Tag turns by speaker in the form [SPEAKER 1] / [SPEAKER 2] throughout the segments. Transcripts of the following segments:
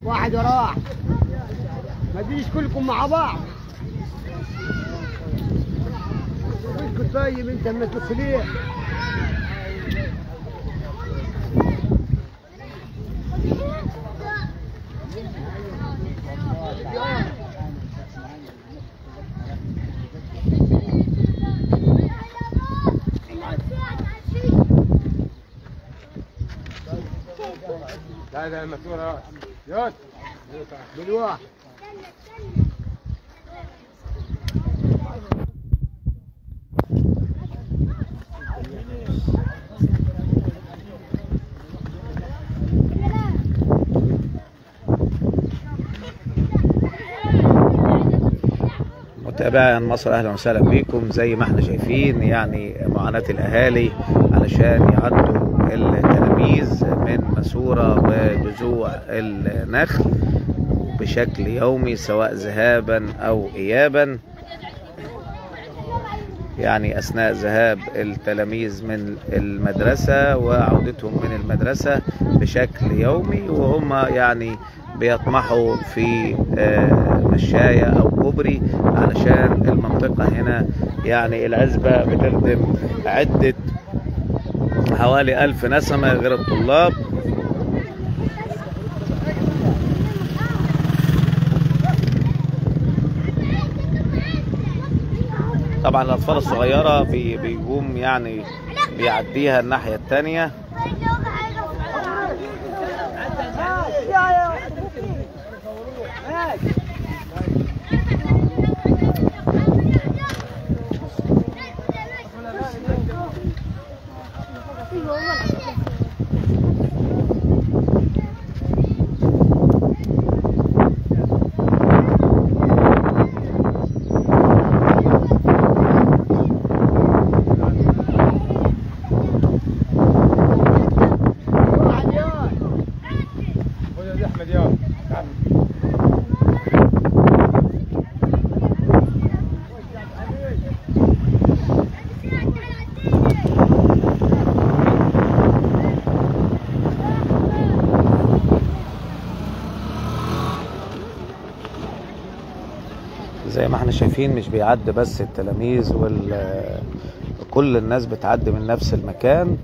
[SPEAKER 1] واحد وراح ما تجيش كلكم مع بعض اسكت طيب انت ما تدخليه
[SPEAKER 2] لا لا المسؤول يوسف
[SPEAKER 1] بالواحد
[SPEAKER 3] متابعي مصر اهلا وسهلا بكم زي ما احنا شايفين يعني معاناة الاهالي علشان يعدوا التلاميذ من ماسورة وجذوع النخل بشكل يومي سواء ذهابا او ايابا يعني اثناء ذهاب التلاميذ من المدرسة وعودتهم من المدرسة بشكل يومي وهم يعني بيطمحوا في آه، مشاية او كوبري علشان المنطقة هنا يعني العزبة بتخدم عدة حوالي ألف نسمة غير الطلاب طبعا الأطفال الصغيرة بي- بيقوم يعني بيعديها الناحية التانية
[SPEAKER 1] واحد يا
[SPEAKER 2] خذ يا احمد يا تعال.
[SPEAKER 3] زي ما احنا شايفين مش بيعدي بس التلاميذ وال كل الناس بتعدي من نفس المكان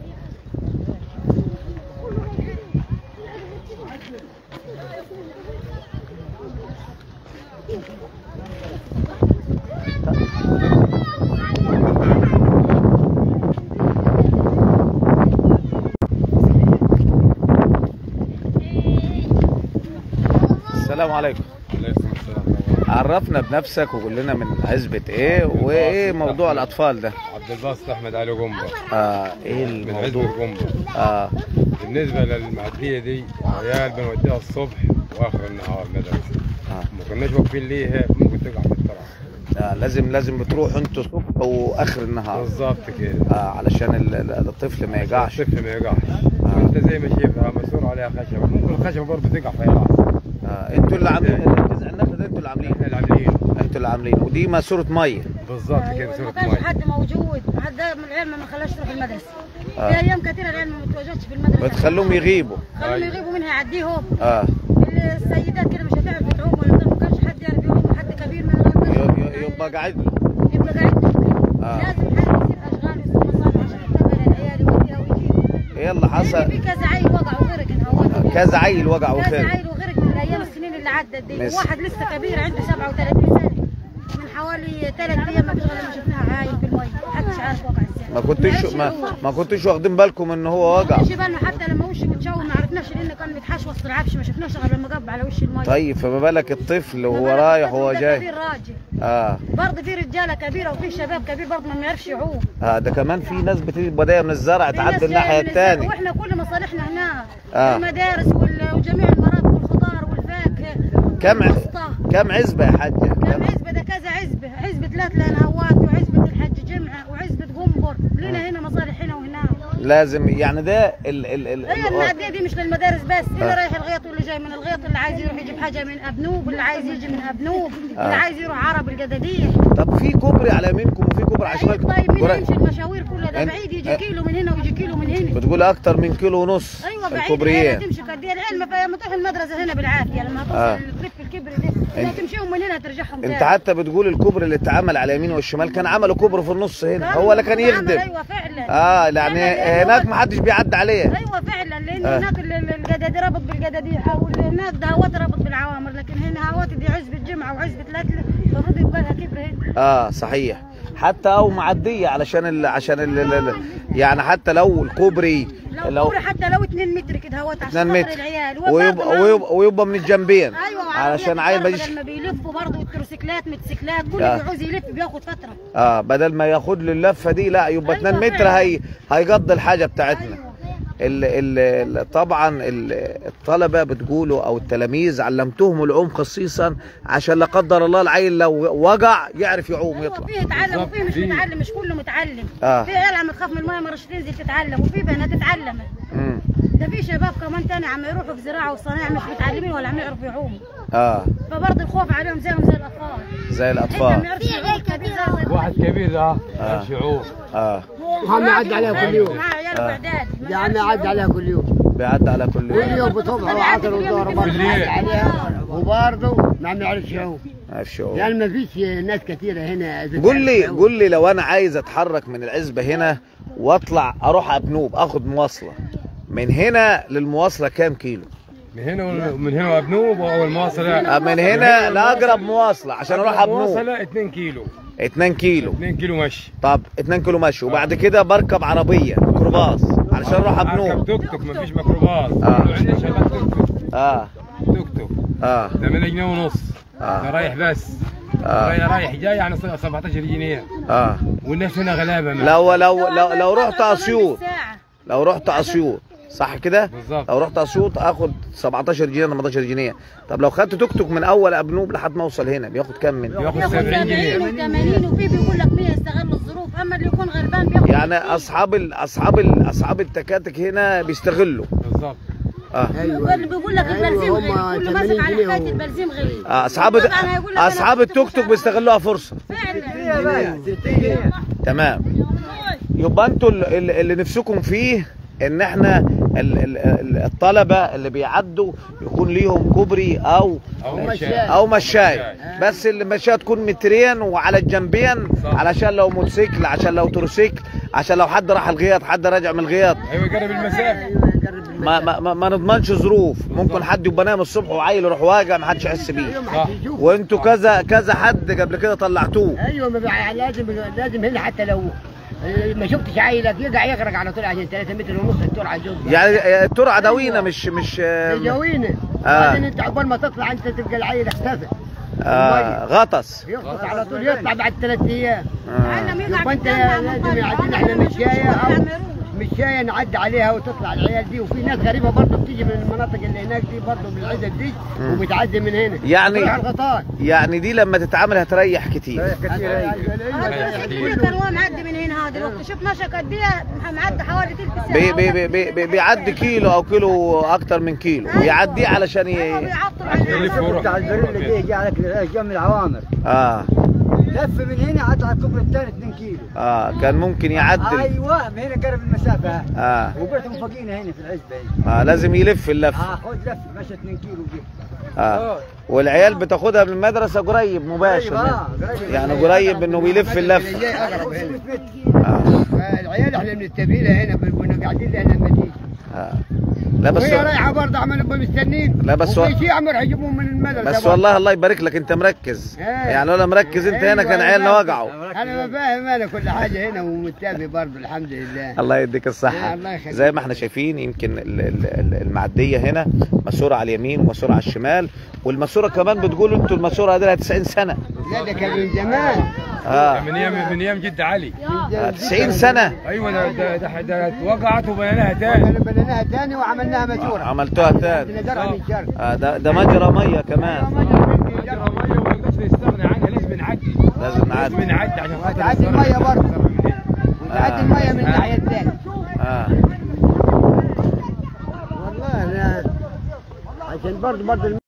[SPEAKER 3] السلام عليكم
[SPEAKER 2] عليكم السلام
[SPEAKER 3] عرفنا بنفسك وقول لنا من عزبة ايه وايه موضوع الاطفال ده
[SPEAKER 2] عبد الباسط احمد علي قنبه
[SPEAKER 3] اه ايه
[SPEAKER 2] من عزب
[SPEAKER 3] الموضوع
[SPEAKER 2] القنبه
[SPEAKER 3] اه
[SPEAKER 2] بالنسبه للمعديه دي عيال بنوديها الصبح واخر النهار مدرسه
[SPEAKER 3] آه.
[SPEAKER 2] ما كناش واقفين ليها ممكن تقع في الطرح
[SPEAKER 3] آه لازم لازم بتروحوا انتوا الصبح واخر النهار
[SPEAKER 2] بالظبط كده
[SPEAKER 3] آه علشان ال- ال- الطفل ما يقعش
[SPEAKER 2] الطفل ما يقعش انت زي ما شايفها مسؤول عليها خشبه ممكن الخشبه برضه تقع في راس
[SPEAKER 3] آه انتوا اللي عاملين الجزء النفس ده انتوا اللي عاملينه
[SPEAKER 2] احنا العاملين
[SPEAKER 3] انتوا اللي عاملينه ودي ماسوره ميه
[SPEAKER 2] بالظبط كده
[SPEAKER 4] أيوة،
[SPEAKER 2] صوره
[SPEAKER 4] ما كانش
[SPEAKER 2] ميه
[SPEAKER 4] حد موجود حد من العيال ما خلاش تروح المدرسه
[SPEAKER 3] آه.
[SPEAKER 4] في ايام كثيره العيال ما متواجدش في المدرسه
[SPEAKER 3] بتخلوهم يغيبوا
[SPEAKER 4] خلوهم
[SPEAKER 2] أيوة.
[SPEAKER 4] يغيبوا منها يعديهم
[SPEAKER 3] اه
[SPEAKER 4] السيدات كده مش هتعرف تعوم ولا ما كانش حد يعرف يعوم حد كبير ما
[SPEAKER 3] ي-
[SPEAKER 4] يقدرش
[SPEAKER 3] ي- يبقى قاعد له
[SPEAKER 4] يبقى قاعد
[SPEAKER 3] آه.
[SPEAKER 4] لازم حد يصير اشغال يصير مصالح عشان يتابع العيال يوديها ويجيب
[SPEAKER 3] ايه اللي حصل
[SPEAKER 4] في كذا عيل وقع وغرق هو
[SPEAKER 3] كذا عيل وقع
[SPEAKER 4] كذا
[SPEAKER 3] وخير
[SPEAKER 4] عيل وغرق من الايام السنين اللي عدت دي
[SPEAKER 3] مس-
[SPEAKER 4] واحد لسه كبير عنده 37 سنه من حوالي ثلاث ايام ما فيش غير ما شفناها عايل في المي محدش عارف وقع ازاي
[SPEAKER 3] ما كنتش ما, ما كنتش واخدين بالكم ان هو وقع
[SPEAKER 4] مش بالنا حتى لما وشه متشوه ما عرفناش لانه كان متحاش وسط العفش ما شفناش غير لما قب على وش المي
[SPEAKER 3] طيب فما بالك الطفل وهو
[SPEAKER 4] ما بالك
[SPEAKER 3] رايح
[SPEAKER 4] الطفل
[SPEAKER 3] وهو
[SPEAKER 4] ده
[SPEAKER 3] جاي
[SPEAKER 4] كبير راجل
[SPEAKER 3] اه
[SPEAKER 4] برضه في رجاله كبيره وفي شباب كبير برضه ما بيعرفش يعوم
[SPEAKER 3] اه ده كمان في ناس بتيجي بدايه من الزرع
[SPEAKER 4] في ناس
[SPEAKER 3] تعدي
[SPEAKER 4] جاية
[SPEAKER 3] الناحيه
[SPEAKER 4] من الزرع،
[SPEAKER 3] الثانيه
[SPEAKER 4] واحنا كل مصالحنا هنا
[SPEAKER 3] آه.
[SPEAKER 4] المدارس وال- وجميع المرافق والخضار والفاكهه
[SPEAKER 3] كم ع-
[SPEAKER 4] والوسطى.
[SPEAKER 3] كم عزبه يا حاجه
[SPEAKER 4] كم
[SPEAKER 3] كم
[SPEAKER 4] عزبه ده كذا عزبه عزبه ثلاث لنهوات وعزبه الحج جمعه وعزبه قنبر لنا هنا مصالح هنا وهناك
[SPEAKER 3] لازم يعني ده ال ال ال
[SPEAKER 4] هي المعديه دي مش للمدارس بس اللي
[SPEAKER 3] آه.
[SPEAKER 4] رايح الغيط واللي جاي من الغيط اللي عايز يروح يجيب حاجه من ابنوب اللي عايز يجي من ابنوب
[SPEAKER 3] آه.
[SPEAKER 4] اللي عايز يروح عرب الجداديه
[SPEAKER 3] طب في كوبري على يمينكم وفي كوبري على
[SPEAKER 4] طيب
[SPEAKER 3] شمالكم
[SPEAKER 4] طيب مين
[SPEAKER 3] قريب.
[SPEAKER 4] يمشي المشاوير كلها ده
[SPEAKER 3] أنت-
[SPEAKER 4] بعيد يجي
[SPEAKER 3] أه.
[SPEAKER 4] كيلو من هنا ويجي كيلو من هنا
[SPEAKER 3] بتقول اكتر من كيلو ونص
[SPEAKER 4] ايوه بعيد
[SPEAKER 3] الكوبريات
[SPEAKER 4] هنا تمشي قد بالعافيه العلم فلما تروح المدرسه هنا بالعافيه لما
[SPEAKER 3] آه.
[SPEAKER 4] توصل الكليب الكبر ده لا تمشيهم من هنا ترجعهم
[SPEAKER 3] انت
[SPEAKER 4] تاني.
[SPEAKER 3] حتى بتقول الكوبري اللي اتعمل على اليمين والشمال كان عملوا كوبري في النص هنا هو اللي كان
[SPEAKER 4] عمل-
[SPEAKER 3] يخدم
[SPEAKER 4] ايوه فعلا
[SPEAKER 3] اه يعني
[SPEAKER 4] فعلاً،
[SPEAKER 3] هناك
[SPEAKER 4] هو-
[SPEAKER 3] ما حدش بيعدي عليه
[SPEAKER 4] ايوه فعلا لان
[SPEAKER 3] آه.
[SPEAKER 4] هناك ال- ال- الجدادي ربط بالجدادي او هناك ده هوات ربط بالعوامر لكن هنا هوات دي عزبه جمعه وعزبه لتله المفروض يبقى لها كبر هنا
[SPEAKER 3] اه صحيح حتى او معديه علشان ال... عشان ال... ال... ال- يعني حتى لو الكوبري
[SPEAKER 4] لو,
[SPEAKER 3] لو
[SPEAKER 4] كوبري حتى لو 2 متر كده هوات عشان
[SPEAKER 3] 2
[SPEAKER 4] خاطر
[SPEAKER 3] متر
[SPEAKER 4] العيال
[SPEAKER 3] ويبقى
[SPEAKER 4] وبرضه
[SPEAKER 3] ويبقى, ويبقى من الجنبين
[SPEAKER 4] ايوه
[SPEAKER 3] علشان عيل ما يجيش
[SPEAKER 4] لما بيلفوا برضه التروسيكلات موتوسيكلات كل
[SPEAKER 3] آه.
[SPEAKER 4] اللي بيعوز يلف بياخد فتره
[SPEAKER 3] اه بدل ما ياخد له اللفه دي لا يبقى
[SPEAKER 4] أيوة
[SPEAKER 3] 2 متر
[SPEAKER 4] فعلا.
[SPEAKER 3] هي هيقضي الحاجه بتاعتنا
[SPEAKER 4] ايوه
[SPEAKER 3] ال ال ال طبعا ال الطلبه بتقولوا او التلاميذ علمتهم العوم خصيصا عشان لا قدر الله العيل لو وقع يعرف يعوم
[SPEAKER 4] ايوه
[SPEAKER 3] يطلع
[SPEAKER 4] فيه يتعلم وفيه مش
[SPEAKER 2] فيه.
[SPEAKER 4] متعلم مش كله متعلم
[SPEAKER 3] آه.
[SPEAKER 4] في عيال عم تخاف من الميه ما رش تنزل تتعلم وفي بنات تتعلم
[SPEAKER 3] امم
[SPEAKER 4] ده في شباب كمان تاني عم يروحوا في زراعه وصناعه مش متعلمين ولا عم يعرفوا يعوموا
[SPEAKER 3] اه
[SPEAKER 4] فبرضه الخوف عليهم زيهم زي الاطفال
[SPEAKER 3] زي
[SPEAKER 4] انت ما
[SPEAKER 3] الاطفال
[SPEAKER 4] يعرفش يعوم كبير زي زي
[SPEAKER 2] واحد كبير ده
[SPEAKER 3] آه.
[SPEAKER 2] شعور
[SPEAKER 3] اه
[SPEAKER 1] عم يعدي عليها كل يوم
[SPEAKER 4] مع عيال
[SPEAKER 3] آه.
[SPEAKER 4] واعدادي ما
[SPEAKER 1] يا عم
[SPEAKER 4] يعرفش
[SPEAKER 1] يعدي عليها كل يوم
[SPEAKER 3] بيعدي على كل
[SPEAKER 1] كل
[SPEAKER 3] يوم
[SPEAKER 1] يوم بصبح وعصر والظهر برضه
[SPEAKER 2] بالليل.
[SPEAKER 1] يعدي عليها وبرضه ما عم يعرفش يعوم
[SPEAKER 3] ما يعرفش يعوم
[SPEAKER 1] يعني ما فيش ناس كثيره هنا
[SPEAKER 3] قول لي قول لي لو انا عايز اتحرك من العزبه هنا واطلع اروح ابنوب اخد مواصله من هنا للمواصله كام كيلو
[SPEAKER 2] من هنا ومن هنا وابنوب واول مواصله
[SPEAKER 3] آه، من هنا لاقرب مواصله عشان اروح ابنوب
[SPEAKER 2] مواصله 2 كيلو
[SPEAKER 3] 2 كيلو
[SPEAKER 2] 2 كيلو مشي
[SPEAKER 3] طب 2 كيلو مشي وبعد كده بركب عربيه ميكروباص علشان اروح
[SPEAKER 2] اركب
[SPEAKER 3] ابنوب
[SPEAKER 2] توك توك مفيش ميكروباص
[SPEAKER 3] آه.
[SPEAKER 2] كله عندنا شغال توك توك
[SPEAKER 3] اه
[SPEAKER 2] توك توك
[SPEAKER 3] اه
[SPEAKER 2] 8 جنيه ونص
[SPEAKER 3] آه.
[SPEAKER 2] ده رايح بس
[SPEAKER 3] آه.
[SPEAKER 2] رايح رايح جاي يعني 17 جنيه
[SPEAKER 3] اه
[SPEAKER 2] والناس هنا غلابه ما.
[SPEAKER 3] لو لو لو, لو رحت اسيوط
[SPEAKER 4] ساعة.
[SPEAKER 3] لو رحت اسيوط صح كده
[SPEAKER 2] بالظبط.
[SPEAKER 3] لو رحت اسيوط اخد 17 جنيه 18 جنيه طب لو خدت توك توك من اول ابنوب لحد ما اوصل هنا بياخد كام من
[SPEAKER 2] بياخد
[SPEAKER 4] بياخد
[SPEAKER 2] 70 جنيه
[SPEAKER 4] 70 و80 وفي بيقول لك 100 يستغل الظروف اما اللي يكون غلبان بياخد
[SPEAKER 3] يعني اصحاب ال اصحاب ال اصحاب التكاتك هنا بيستغلوا
[SPEAKER 2] بالظبط
[SPEAKER 3] اه
[SPEAKER 1] ايوه
[SPEAKER 4] اللي بيقول لك
[SPEAKER 1] أيوة،
[SPEAKER 4] البنزين
[SPEAKER 1] هم
[SPEAKER 4] غالي كله
[SPEAKER 1] 80
[SPEAKER 4] ماسك على
[SPEAKER 1] جنيه
[SPEAKER 4] حكايه
[SPEAKER 1] و-
[SPEAKER 4] البنزين غالي
[SPEAKER 3] آه، اصحاب
[SPEAKER 4] طبعاً هيقول لك أنا
[SPEAKER 3] اصحاب
[SPEAKER 4] كنت
[SPEAKER 3] التوك توك
[SPEAKER 4] مش
[SPEAKER 3] بيستغلوها فرصه
[SPEAKER 4] فعلا
[SPEAKER 3] تمام يبقى انتوا ال- ال- اللي نفسكم فيه ان احنا ال- ال- ال- الطلبه اللي بيعدوا يكون ليهم كوبري او
[SPEAKER 2] او
[SPEAKER 1] مشاية.
[SPEAKER 2] مشاية
[SPEAKER 3] او مشاية بس المشاية تكون مترين وعلى الجنبين
[SPEAKER 2] صح.
[SPEAKER 3] علشان لو موتوسيكل عشان لو تروسيكل عشان لو حد راح الغيط حد راجع من الغيط
[SPEAKER 2] ايوه يقرب المسافه
[SPEAKER 1] ايوه يقرب
[SPEAKER 3] ما ما ما, ما نضمنش ظروف ممكن حد يبقى نايم الصبح وعيل يروح واقع ما حدش يحس بيه
[SPEAKER 1] ايوه ما
[SPEAKER 2] صح.
[SPEAKER 1] حد يشوف
[SPEAKER 3] وانتوا كذا كذا حد قبل كده طلعتوه
[SPEAKER 1] ايوه ما بقى- لازم لازم هنا حتى لو ما شفتش عيلك يقع يغرق على طول عشان 3 متر ونص الترعه جوز
[SPEAKER 3] يعني الترعه دوينه مش مش
[SPEAKER 1] جوينه
[SPEAKER 3] آه.
[SPEAKER 1] بعدين انت عقبال ما تطلع انت تلقى العيل اختفى
[SPEAKER 3] آه غطس
[SPEAKER 1] يغطس على طول يطلع بعد ثلاث ايام
[SPEAKER 3] آه.
[SPEAKER 4] علم يقع
[SPEAKER 1] يبقى انت
[SPEAKER 4] بالجنة
[SPEAKER 1] لازم
[SPEAKER 4] مقارب.
[SPEAKER 1] يعدينا
[SPEAKER 4] علم
[SPEAKER 1] احنا
[SPEAKER 4] يشوف
[SPEAKER 1] مشاية
[SPEAKER 4] شغل
[SPEAKER 1] او
[SPEAKER 4] يعملوه.
[SPEAKER 1] مشاية نعدي عليها وتطلع العيال دي وفي ناس غريبه برضه بتيجي من المناطق اللي هناك دي برضه بالعزب دي
[SPEAKER 3] مم.
[SPEAKER 1] وبتعدي من هنا
[SPEAKER 3] يعني-
[SPEAKER 1] تروح الغطاس
[SPEAKER 3] يعني دي لما تتعامل هتريح كتير
[SPEAKER 4] هذا الحين كان هو معدي من هنا هذا الوقت شوف مشى قد ايه معدي حوالي ثلث ساعه
[SPEAKER 3] بي بي بي بي بي بيعدي كيلو او كيلو اكتر من كيلو بيعديه علشان
[SPEAKER 4] ايوه
[SPEAKER 3] ي...
[SPEAKER 4] بيعطل
[SPEAKER 2] عشان
[SPEAKER 4] عليه.
[SPEAKER 2] يلف ويروح.
[SPEAKER 5] بتاع البريل اللي جه عليك جنب العوامر
[SPEAKER 3] اه
[SPEAKER 5] لف من هنا عدى على الكوبري الثاني 2 كيلو
[SPEAKER 3] اه كان ممكن يعدل
[SPEAKER 5] ايوه من هنا قرب المسافه
[SPEAKER 3] اه
[SPEAKER 5] وقلت مفاجئين هنا في العزبه هنا
[SPEAKER 3] اه لازم يلف اللف
[SPEAKER 5] اه خذ لف مشى 2 كيلو وجه
[SPEAKER 3] اه والعيال بتاخدها من المدرسه قريب مباشر
[SPEAKER 5] آه، قريب.
[SPEAKER 3] يعني قريب انه بيلف اللف
[SPEAKER 1] اللي جاي اقرب هنا
[SPEAKER 3] آه.
[SPEAKER 1] فالعيال احنا بنتبه لها هنا كنا قاعدين لها لما تيجي
[SPEAKER 3] آه. لا بس
[SPEAKER 1] وهي رايحه برضه عمال نبقى مستنين
[SPEAKER 3] لا بس
[SPEAKER 1] وفي شيء عمر يجيبوهم من المدرسه
[SPEAKER 3] بس
[SPEAKER 1] برضه.
[SPEAKER 3] والله الله يبارك لك انت مركز
[SPEAKER 1] إيه.
[SPEAKER 3] يعني لولا مركز انت هنا كان
[SPEAKER 1] أيوة،
[SPEAKER 3] عيالنا
[SPEAKER 1] أنا
[SPEAKER 3] وقعوا
[SPEAKER 1] انا ما فاهم انا كل حاجه هنا ومتابع برضه الحمد لله
[SPEAKER 3] الله يديك
[SPEAKER 1] آه،
[SPEAKER 3] الصحة
[SPEAKER 1] الله يخليك.
[SPEAKER 3] زي ما احنا شايفين يمكن ال- ال- ال- المعدية هنا مسورة على اليمين ومسورة على الشمال والماسورة كمان بتقولوا انتوا الماسورة دي لها 90 سنة
[SPEAKER 1] لا ده كان من زمان
[SPEAKER 3] اه
[SPEAKER 2] من ايام من ايام جد علي
[SPEAKER 3] آه، 90 سنة
[SPEAKER 2] ايوه ده ده ده, ده وقعت وبنيناها تاني
[SPEAKER 1] احنا بنيناها تاني وعملناها ماتوره
[SPEAKER 3] عملتوها تاني
[SPEAKER 1] عندنا درع من شرق
[SPEAKER 3] آه ده, ده مجرى مية كمان
[SPEAKER 2] مجرى ميه وما نقدرش نستغنى عنها لازم نعدي
[SPEAKER 3] لازم نعدي
[SPEAKER 2] لازم نعدي عشان خاطر
[SPEAKER 1] وتعدي
[SPEAKER 2] نستغنى
[SPEAKER 1] المية برضه.
[SPEAKER 2] أكتر من كده.
[SPEAKER 1] وتعدي الميه من الناحيه الثانيه
[SPEAKER 3] اه
[SPEAKER 1] والله أنا عشان برضه برضه